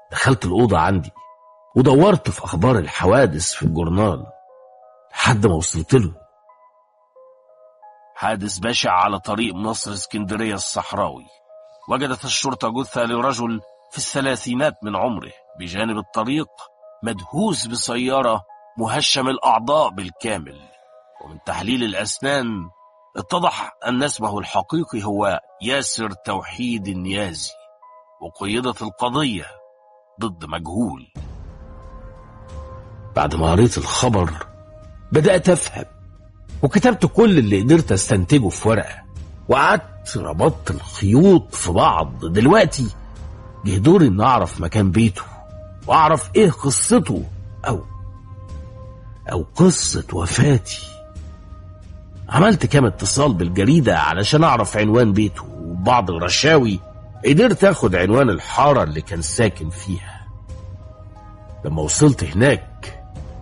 دخلت الأوضة عندي ودورت في أخبار الحوادث في الجورنال لحد ما وصلت له حادث بشع على طريق مصر اسكندرية الصحراوي وجدت الشرطة جثة لرجل في الثلاثينات من عمره بجانب الطريق مدهوس بسيارة مهشم الأعضاء بالكامل ومن تحليل الأسنان اتضح أن اسمه الحقيقي هو ياسر توحيد النيازي وقيدت القضية ضد مجهول بعد ما قريت الخبر بدأت أفهم وكتبت كل اللي قدرت استنتجه في ورقة وقعدت ربطت الخيوط في بعض دلوقتي جه دوري إن أعرف مكان بيته وأعرف إيه قصته أو أو قصة وفاتي عملت كام اتصال بالجريدة علشان أعرف عنوان بيته وبعض الرشاوي قدرت أخد عنوان الحارة اللي كان ساكن فيها لما وصلت هناك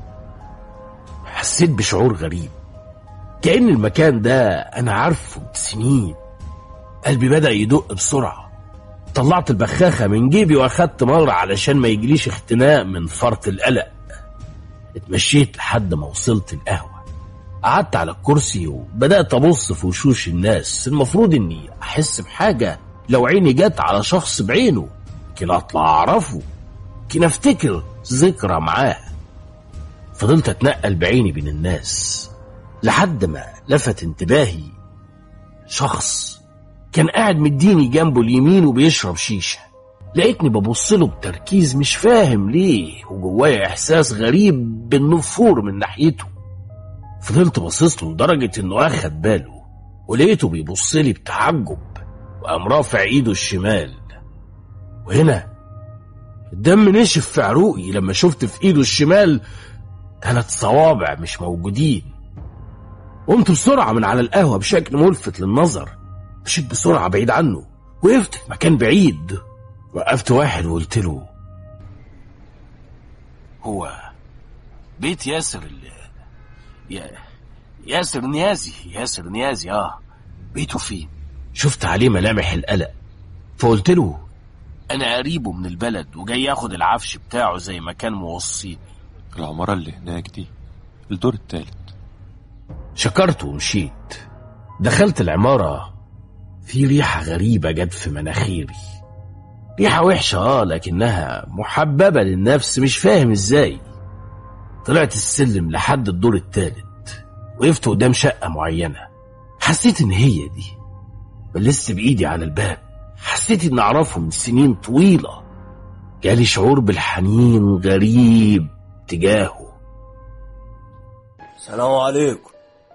حسيت بشعور غريب كأن المكان ده أنا عارفه بسنين قلبي بدأ يدق بسرعة طلعت البخاخة من جيبي وأخدت مرة علشان ما يجليش اختناق من فرط القلق اتمشيت لحد ما وصلت القهوة قعدت على الكرسي وبدأت أبص في وشوش الناس المفروض إني أحس بحاجة لو عيني جت على شخص بعينه يمكن أطلع أعرفه يمكن أفتكر ذكرى معاه فضلت أتنقل بعيني بين الناس لحد ما لفت انتباهي شخص كان قاعد مديني جنبه اليمين وبيشرب شيشة لقيتني ببص له بتركيز مش فاهم ليه وجوايا إحساس غريب بالنفور من ناحيته فضلت باصص له لدرجة إنه أخد باله ولقيته بيبص لي بتعجب وقام رافع إيده الشمال وهنا الدم نشف في عروقي لما شفت في إيده الشمال ثلاث صوابع مش موجودين قمت بسرعة من على القهوة بشكل ملفت للنظر مشيت بسرعة بعيد عنه وقفت في مكان بعيد وقفت واحد وقلت له هو بيت ياسر اللي يا ياسر نيازي ياسر نيازي اه بيته فين شفت عليه ملامح القلق فقلت له انا قريبه من البلد وجاي ياخد العفش بتاعه زي ما كان موصيني العمارة اللي هناك دي الدور التالت شكرت ومشيت دخلت العمارة في ريحة غريبة جت في مناخيري ريحة وحشة اه لكنها محببة للنفس مش فاهم ازاي طلعت السلم لحد الدور التالت وقفت قدام شقة معينة حسيت ان هي دي بلست بايدي على الباب حسيت اني اعرفه من سنين طويلة جالي شعور بالحنين غريب تجاهه السلام عليكم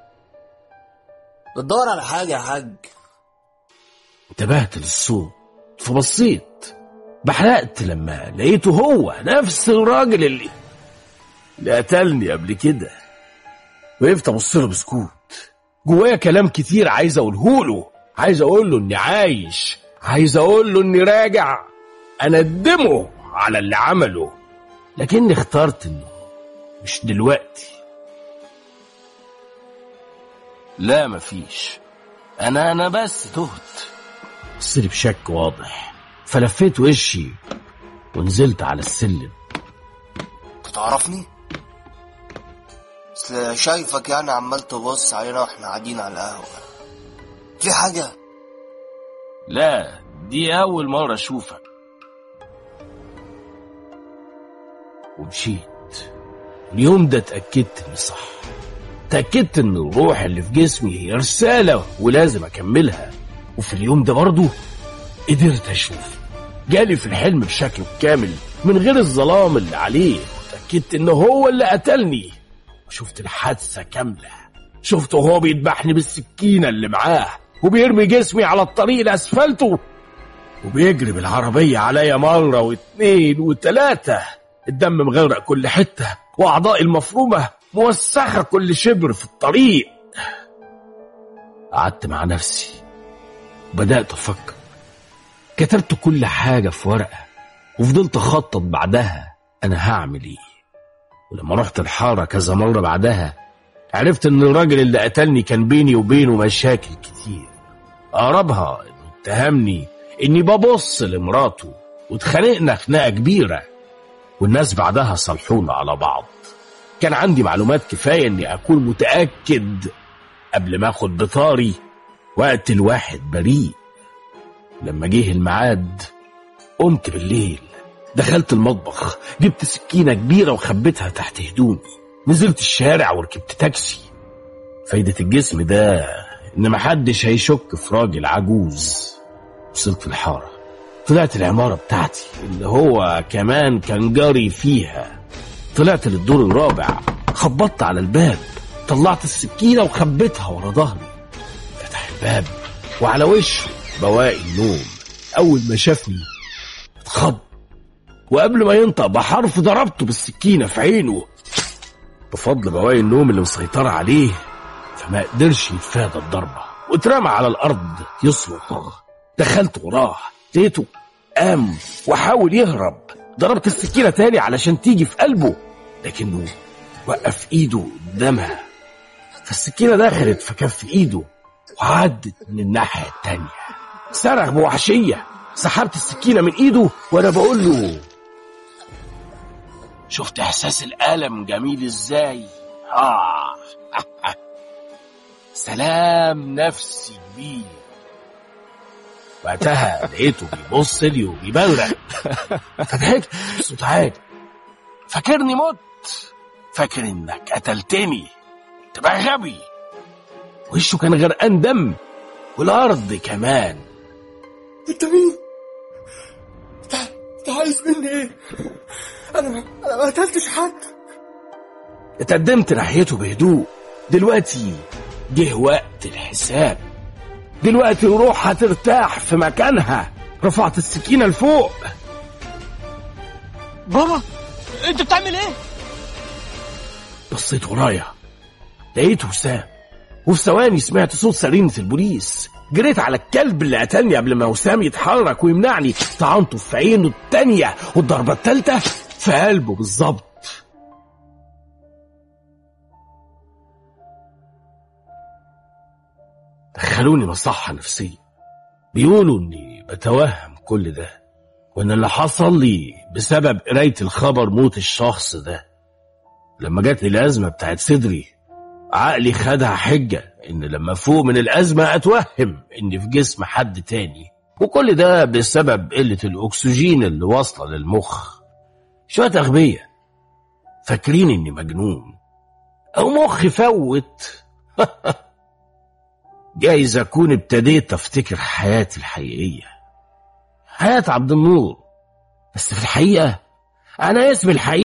بتدور على حاجة يا حاج انتبهت للصوت فبصيت بحرقت لما لقيته هو نفس الراجل اللي اللي قتلني قبل كده وقفت ابص له بسكوت جوايا كلام كتير عايز اقوله له عايز اقول له اني عايش عايز اقول له اني راجع اندمه على اللي عمله لكني اخترت انه مش دلوقتي لا مفيش انا انا بس تهت بصلي بشك واضح فلفيت وشي ونزلت على السلم انت تعرفني اصل شايفك يعني عمال تبص علينا واحنا قاعدين على القهوة في حاجة لا دي أول مرة أشوفك ومشيت اليوم ده اتأكدت إني صح اتأكدت إن الروح اللي في جسمي هي رسالة ولازم أكملها وفي اليوم ده برضه قدرت أشوف جالي في الحلم بشكله كامل من غير الظلام اللي عليه وتأكدت إنه هو اللي قتلني وشفت الحادثة كاملة شفته وهو بيذبحني بالسكينة اللي معاه وبيرمي جسمي على الطريق الأسفلته وبيجري بالعربية عليا مرة واتنين وتلاتة الدم مغرق كل حتة وأعضائي المفرومة موسخة كل شبر في الطريق قعدت مع نفسي بدأت أفكر كتبت كل حاجة في ورقة وفضلت أخطط بعدها أنا هعمل إيه ولما رحت الحارة كذا مرة بعدها عرفت إن الراجل اللي قتلني كان بيني وبينه مشاكل كتير أقربها إنه اتهمني إني ببص لمراته واتخانقنا خناقة كبيرة والناس بعدها صلحونا على بعض كان عندي معلومات كفاية اني اكون متأكد قبل ما اخد بطاري وقت الواحد بريء لما جه الميعاد قمت بالليل دخلت المطبخ جبت سكينة كبيرة وخبيتها تحت هدومي نزلت الشارع وركبت تاكسي فايدة الجسم ده إن محدش هيشك في راجل عجوز وصلت الحارة طلعت العمارة بتاعتي اللي هو كمان كان جاري فيها طلعت للدور الرابع خبطت على الباب طلعت السكينة وخبيتها ورا ظهري فتح الباب وعلى وشه بواقي النوم أول ما شافني اتخض وقبل ما ينطق بحرف ضربته بالسكينة في عينه بفضل بواقي النوم اللي مسيطرة عليه فما قدرش يتفادى الضربة واترمى على الأرض يصرخ دخلت وراه لقيته قام وحاول يهرب ضربت السكينة تاني علشان تيجي في قلبه لكنه وقف ايده قدامها فالسكينة دخلت في كف ايده وعدت من الناحية التانية صرخ بوحشية سحبت السكينة من ايده وانا بقول له شفت احساس الالم جميل ازاي آه. سلام نفسي كبير وقتها لقيته بيبص لي وبيبرق فضحكت بصوت عالي فاكرني مت فاكر انك قتلتني تبقى غبي وشه كان غرقان دم والارض كمان انت مين؟ انت انت عايز مني ايه؟ انا ما انا ما قتلتش حد اتقدمت ناحيته بهدوء دلوقتي جه وقت الحساب دلوقتي الروح هترتاح في مكانها رفعت السكينة لفوق بابا انت بتعمل ايه؟ بصيت ورايا لقيت وسام وفي ثواني سمعت صوت سرينة البوليس جريت على الكلب اللي قتلني قبل ما وسام يتحرك ويمنعني طعنته في عينه التانية والضربة التالتة في قلبه بالظبط دخلوني مصحة نفسية بيقولوا اني بتوهم كل ده وان اللي حصل لي بسبب قراية الخبر موت الشخص ده لما جات لي الأزمة بتاعت صدري عقلي خدها حجة إن لما فوق من الأزمة أتوهم إني في جسم حد تاني وكل ده بسبب قلة الأكسجين اللي واصلة للمخ شوية أغبية فاكرين إني مجنون أو مخي فوت جايز أكون ابتديت أفتكر حياتي الحقيقية حياة عبد النور بس في الحقيقة أنا اسمي الحقيقي